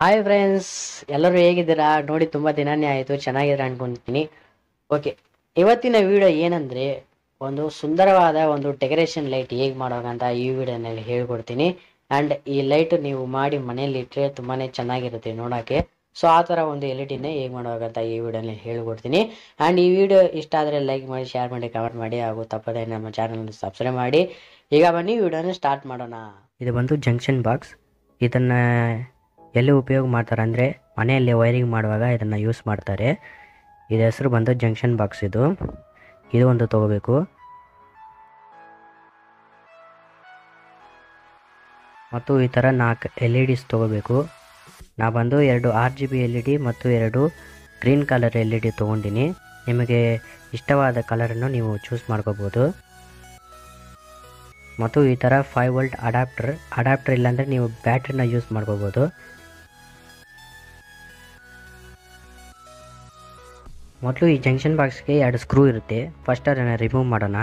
hi friends ಎಲ್ಲರೂ ಹೇಗಿದ್ದೀರಾ ನೋಡಿ ತುಂಬ ದಿನನೇ ಆಯಿತು ಚೆನ್ನಾಗಿದ್ದೀರಾ ಅನ್ಕೊಂತೀನಿ ಓಕೆ ಇವತ್ತಿನ ವಿಡಿಯೋ ಏನಂದರೆ ಒಂದು ಸುಂದರವಾದ ಒಂದು ಡೆಕೋರೇಷನ್ ಲೈಟ್ ಹೇಗೆ ಮಾಡೋದಂತ ಈ ವಿಡಿಯೋನಲ್ಲಿ ಹೇಳ್ಕೊಡ್ತೀನಿ ಆ್ಯಂಡ್ ಈ ಲೈಟ್ ನೀವು ಮಾಡಿ ಮನೇಲಿ ಇಟ್ಟರೆ ತುಂಬಾ ಚೆನ್ನಾಗಿರುತ್ತೆ ನೋಡೋಕ್ಕೆ ಸೊ ಆ ಥರ ಒಂದು ಎಲ್ ಇ ಡಿನ ಹೇಗೆ ಮಾಡೋದಂತ ಈ ವಿಡಿಯೋನಲ್ಲಿ ಹೇಳ್ಕೊಡ್ತೀನಿ ಆ್ಯಂಡ್ ಈ ವಿಡಿಯೋ ಇಷ್ಟ ಆದರೆ ಲೈಕ್ ಮಾಡಿ ಶೇರ್ ಮಾಡಿ ಕಮೆಂಟ್ ಮಾಡಿ ಹಾಗೂ ತಪ್ಪದೇ ನಮ್ಮ ಚಾನಲ್ನ ಸಬ್ಸ್ಕ್ರೈಬ್ ಮಾಡಿ ಈಗ ಬನ್ನಿ ವಿಡಿಯೋನ ಸ್ಟಾರ್ಟ್ ಮಾಡೋಣ ಇದು ಬಂದು ಜಂಕ್ಷನ್ ಬಾಕ್ಸ್ ಇದನ್ನು ಎಲ್ಲಿ ಉಪಯೋಗ ಮಾಡ್ತಾರೆ ಅಂದರೆ ಮನೆಯಲ್ಲಿ ವೈರಿಂಗ್ ಮಾಡುವಾಗ ಇದನ್ನು ಯೂಸ್ ಮಾಡ್ತಾರೆ ಇದು ಹೆಸರು ಬಂದು ಜಂಕ್ಷನ್ ಬಾಕ್ಸ್ ಇದು ಇದು ಒಂದು ತಗೋಬೇಕು ಮತ್ತು ಈ ಥರ ನಾಲ್ಕು ಎಲ್ ಇ ಡಿಸ್ ತೊಗೋಬೇಕು ನಾ ಬಂದು ಎರಡು R G B L E D ಮತ್ತು ಎರಡು green colour L E D ತೊಗೊಂಡಿನಿ ನಿಮಗೆ ಇಷ್ಟವಾದ ಕಲರನ್ನು ನೀವು ಚೂಸ್ ಮಾಡ್ಕೋಬೋದು ಮತ್ತು ಈ ಥರ ಫೈವ್ ವೋಲ್ಟ್ ಅಡಾಪ್ಟರ್ ಅಡಾಪ್ಟರ್ ಇಲ್ಲಾಂದರೆ ನೀವು ಬ್ಯಾಟ್ರಿನ ಯೂಸ್ ಮಾಡ್ಕೋಬೋದು ಮೊದಲು ಈ ಜಂಕ್ಷನ್ ಬಾಕ್ಸ್ಗೆ ಎರಡು ಸ್ಕ್ರೂ ಇರುತ್ತೆ ಫಸ್ಟ್ ಅದನ್ನು ರಿಮೂವ್ ಮಾಡೋಣ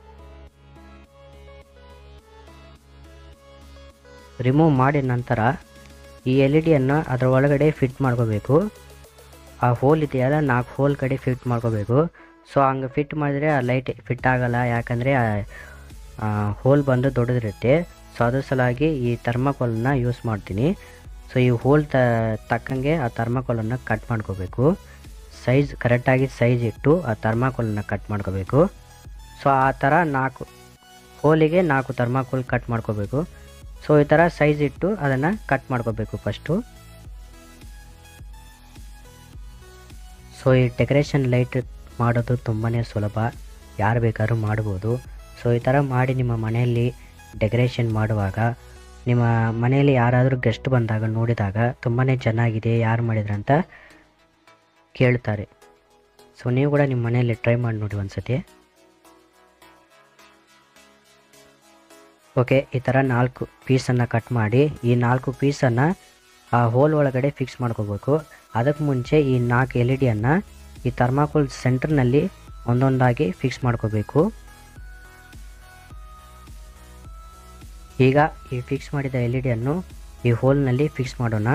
ರಿಮೂವ್ ಮಾಡಿದ ನಂತರ ಈ ಎಲ್ ಇ ಡಿಯನ್ನು ಅದರ ಒಳಗಡೆ ಫಿಟ್ ಮಾಡ್ಕೋಬೇಕು ಆ ಹೋಲ್ ಇದೆಯಲ್ಲ ನಾಲ್ಕು ಹೋಲ್ ಕಡೆ ಫಿಟ್ ಮಾಡ್ಕೋಬೇಕು ಸೊ ಹಂಗೆ ಫಿಟ್ ಮಾಡಿದರೆ ಆ ಲೈಟ್ ಫಿಟ್ ಆಗಲ್ಲ ಯಾಕಂದರೆ ಹೋಲ್ ಬಂದು ದೊಡ್ಡದಿರುತ್ತೆ ಸೊ ಅದ್ರ ಸಲುವಾಗಿ ಈ ಥರ್ಮಾಕೋಲನ್ನ ಯೂಸ್ ಮಾಡ್ತೀನಿ ಸೊ ಈ ಹೋಲ್ ತ ತಕ್ಕಂಗೆ ಆ ಥರ್ಮಾಕೋಲನ್ನು ಕಟ್ ಮಾಡ್ಕೋಬೇಕು ಸೈಜ್ ಕರೆಕ್ಟಾಗಿ ಸೈಜ್ ಇಟ್ಟು ಆ ಥರ್ಮಾಕೋಲನ್ನ ಕಟ್ ಮಾಡ್ಕೋಬೇಕು ಸೊ ಆ ಥರ ನಾಲ್ಕು ಹೋಲಿಗೆ ನಾಲ್ಕು ಥರ್ಮಾಕೋಲ್ ಕಟ್ ಮಾಡ್ಕೋಬೇಕು ಸೊ ಈ ಥರ ಸೈಜ್ ಇಟ್ಟು ಅದನ್ನು ಕಟ್ ಮಾಡ್ಕೋಬೇಕು ಫಸ್ಟು ಸೊ ಈ ಡೆಕೋರೇಷನ್ ಲೈಟ್ ಮಾಡೋದು ತುಂಬಾ ಸುಲಭ ಯಾರು ಬೇಕಾದ್ರೂ ಮಾಡ್ಬೋದು ಸೊ ಈ ಥರ ಮಾಡಿ ನಿಮ್ಮ ಮನೆಯಲ್ಲಿ ಡೆಕೋರೇಷನ್ ಮಾಡುವಾಗ ನಿಮ್ಮ ಮನೆಯಲ್ಲಿ ಯಾರಾದರೂ ಗೆಸ್ಟ್ ಬಂದಾಗ ನೋಡಿದಾಗ ತುಂಬಾ ಚೆನ್ನಾಗಿದೆ ಯಾರು ಮಾಡಿದ್ರಂತ ಕೇಳ್ತಾರೆ ಸೊ ನೀವು ಕೂಡ ನಿಮ್ಮ ಮನೆಯಲ್ಲಿ ಟ್ರೈ ಮಾಡಿ ನೋಡಿ ಒಂದ್ಸತಿ ಓಕೆ ಈ ಥರ ನಾಲ್ಕು ಪೀಸನ್ನು ಕಟ್ ಮಾಡಿ ಈ ನಾಲ್ಕು ಪೀಸನ್ನು ಆ ಹೋಲ್ ಒಳಗಡೆ ಫಿಕ್ಸ್ ಮಾಡ್ಕೋಬೇಕು ಅದಕ್ಕೆ ಮುಂಚೆ ಈ ನಾಲ್ಕು ಎಲ್ ಇ ಡಿಯನ್ನು ಈ ಥರ್ಮಾಕೋಲ್ ಸೆಂಟರ್ನಲ್ಲಿ ಒಂದೊಂದಾಗಿ ಫಿಕ್ಸ್ ಮಾಡ್ಕೋಬೇಕು ಈಗ ಈ ಫಿಕ್ಸ್ ಮಾಡಿದ ಎಲ್ ಇ ಡಿಯನ್ನು ಈ ಹೋಲ್ನಲ್ಲಿ ಫಿಕ್ಸ್ ಮಾಡೋಣ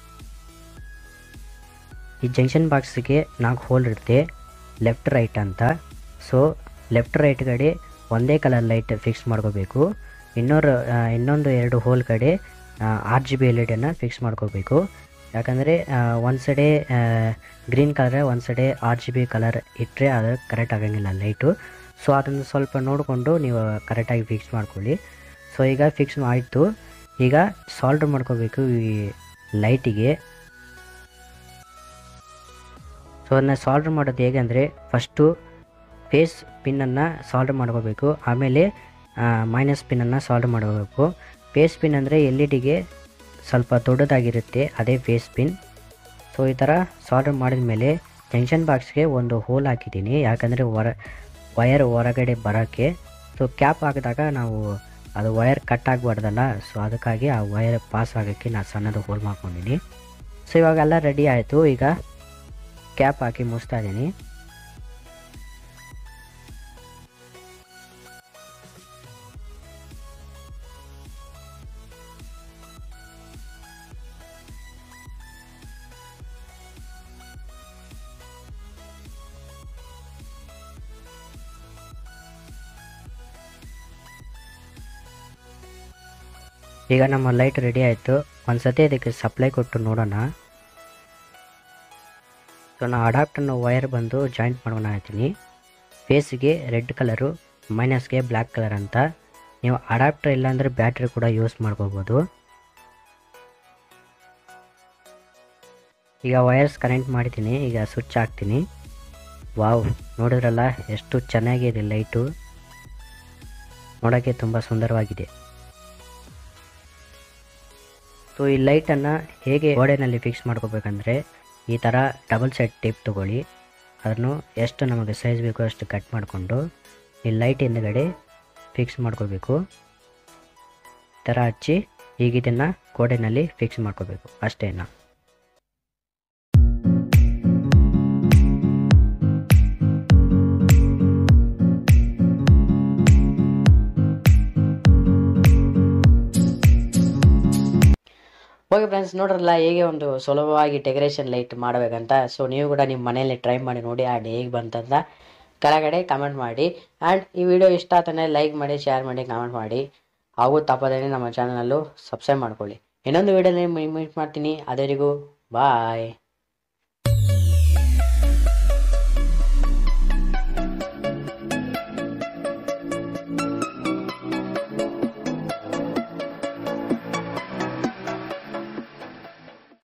ಈ ಜಂಕ್ಷನ್ ಬಾಕ್ಸಿಗೆ ನಾಲ್ಕು ಹೋಲ್ ಇರುತ್ತೆ ಲೆಫ್ಟ್ ರೈಟ್ ಅಂತ ಸೊ ಲೆಫ್ಟ್ ರೈಟ್ ಕಡೆ ಒಂದೇ ಕಲರ್ ಲೈಟ್ ಫಿಕ್ಸ್ ಮಾಡ್ಕೋಬೇಕು ಇನ್ನೊಂದು ಇನ್ನೊಂದು ಎರಡು ಹೋಲ್ ಕಡೆ R G B L E ಡಿಯನ್ನು ಫಿಕ್ಸ್ ಮಾಡ್ಕೋಬೇಕು ಯಾಕಂದರೆ ಒಂದು ಸೈಡೆ ಗ್ರೀನ್ ಕಲರ್ ಒಂದು ಸೈಡೆ ಆರ್ ಜಿ ಬಿ ಕಲರ್ ಇಟ್ಟರೆ ಅದು ಕರೆಕ್ಟ್ ಆಗಂಗಿಲ್ಲ ಲೈಟು ಸೊ ಅದನ್ನು ಸ್ವಲ್ಪ ನೋಡಿಕೊಂಡು ನೀವು ಕರೆಕ್ಟಾಗಿ ಫಿಕ್ಸ್ ಮಾಡ್ಕೊಳ್ಳಿ ಸೊ ಈಗ ಫಿಕ್ಸ್ ಆಯಿತು ಈಗ ಸಾಲ್ಡ್ರ್ ಮಾಡ್ಕೋಬೇಕು ಈ ಲೈಟಿಗೆ ಸೊ ಅದನ್ನ ಸಾಲ್ಡ್ರ್ ಮಾಡೋದು ಹೇಗೆ ಅಂದರೆ ಫಸ್ಟು ಫೇಸ್ ಪಿನ್ನನ್ನು ಸಾಲ್ಡ್ರ್ ಮಾಡ್ಕೋಬೇಕು ಆಮೇಲೆ ಮೈನಸ್ ಪಿನ್ನನ್ನು ಸಾಲ್ವ್ ಮಾಡಬೇಕು ಫೇಸ್ ಪಿನ್ ಅಂದರೆ ಎಲ್ ಇ ಡಿಗೆ ಸ್ವಲ್ಪ ದೊಡ್ಡದಾಗಿರುತ್ತೆ ಅದೇ ಫೇಸ್ ಪಿನ್ ಸೊ ಈ ಥರ ಸಾಲ್ವ್ ಮಾಡಿದ ಮೇಲೆ ಜಂಕ್ಷನ್ ಬಾಕ್ಸ್ಗೆ ಒಂದು ಹೋಲ್ ಹಾಕಿದ್ದೀನಿ ಯಾಕಂದರೆ ಹೊರ ವಯರ್ ಹೊರಗಡೆ ಬರೋಕ್ಕೆ ಸೊ ಕ್ಯಾಪ್ ಹಾಕಿದಾಗ ನಾವು ಅದು ವಯರ್ ಕಟ್ ಆಗಬಾರ್ದಲ್ಲ ಸೊ ಅದಕ್ಕಾಗಿ ಆ ವಯರ್ ಪಾಸ್ ಆಗೋಕ್ಕೆ ನಾನು ಸಣ್ಣದು ಹೋಲ್ ಮಾಡ್ಕೊಂಡಿನಿ ಸೊ ಇವಾಗೆಲ್ಲ ರೆಡಿ ಆಯಿತು ಈಗ ಕ್ಯಾಪ್ ಹಾಕಿ ಮುಚ್ತಾ ಇದ್ದೀನಿ ಈಗ ನಮ್ಮ ಲೈಟ್ ರೆಡಿ ಆಯಿತು ಒಂದು ಸತಿ ಇದಕ್ಕೆ ಸಪ್ಲೈ ಕೊಟ್ಟು ನೋಡೋಣ ಸೊ ನಾನು ಅಡಾಪ್ಟನ್ನು ವೈರ್ ಬಂದು ಜಾಯಿಂಟ್ ಮಾಡೋಣ ಹೇಳ್ತೀನಿ ಫೇಸಿಗೆ ರೆಡ್ ಕಲರು ಮೈನಸ್ಗೆ ಬ್ಲ್ಯಾಕ್ ಕಲರ್ ಅಂತ ನೀವು ಅಡಾಪ್ಟರ್ ಇಲ್ಲಾಂದರೆ ಬ್ಯಾಟ್ರಿ ಕೂಡ ಯೂಸ್ ಮಾಡ್ಕೋಬೋದು ಈಗ ವೈರ್ಸ್ ಕನೆಕ್ಟ್ ಮಾಡಿದ್ದೀನಿ ಈಗ ಸ್ವಿಚ್ ಹಾಕ್ತೀನಿ ವಾವ್ ನೋಡಿದ್ರಲ್ಲ ಎಷ್ಟು ಚೆನ್ನಾಗಿದೆ ಲೈಟು ನೋಡೋಕ್ಕೆ ತುಂಬ ಸುಂದರವಾಗಿದೆ ಸೊ ಈ ಲೈಟನ್ನು ಹೇಗೆ ಗೋಡೆನಲ್ಲಿ ಫಿಕ್ಸ್ ಮಾಡ್ಕೋಬೇಕಂದ್ರೆ ಈ ಥರ ಡಬಲ್ ಸೈಡ್ ಟೇಪ್ ತೊಗೊಳ್ಳಿ ಅದನ್ನು ಎಷ್ಟು ನಮಗೆ ಸೈಜ್ ಬೇಕೋ ಅಷ್ಟು ಕಟ್ ಮಾಡಿಕೊಂಡು ಈ ಲೈಟ್ ಹಿಂದ್ಗಡೆ ಫಿಕ್ಸ್ ಮಾಡ್ಕೋಬೇಕು ಈ ಥರ ಹಚ್ಚಿ ಈಗ ಇದನ್ನು ಗೋಡೆನಲ್ಲಿ ಫಿಕ್ಸ್ ಮಾಡ್ಕೋಬೇಕು ಅಷ್ಟೇನಾ ಓಕೆ ಫ್ರೆಂಡ್ಸ್ ನೋಡ್ರಲ್ಲ ಹೇಗೆ ಒಂದು ಸುಲಭವಾಗಿ ಡೆಕೋರೇಷನ್ ಲೈಟ್ ಮಾಡಬೇಕಂತ ಸೊ ನೀವು ಕೂಡ ನಿಮ್ಮ ಮನೆಯಲ್ಲಿ ಟ್ರೈ ಮಾಡಿ ನೋಡಿ ಆ ಡೇ ಹೇಗೆ ಬಂತಂತ ಕೆಳಗಡೆ ಕಮೆಂಟ್ ಮಾಡಿ ಆ್ಯಂಡ್ ಈ ವಿಡಿಯೋ ಇಷ್ಟ ಆತನೇ ಲೈಕ್ ಮಾಡಿ ಶೇರ್ ಮಾಡಿ ಕಮೆಂಟ್ ಮಾಡಿ ಹಾಗೂ ತಪ್ಪದೇ ನಮ್ಮ ಚಾನಲಲ್ಲೂ ಸಬ್ಸ್ಕ್ರೈಬ್ ಮಾಡ್ಕೊಳ್ಳಿ ಇನ್ನೊಂದು ವಿಡಿಯೋದಲ್ಲಿ ಮೀಟ್ ಮಾಡ್ತೀನಿ ಅದೇರಿಗೂ ಬಾಯ್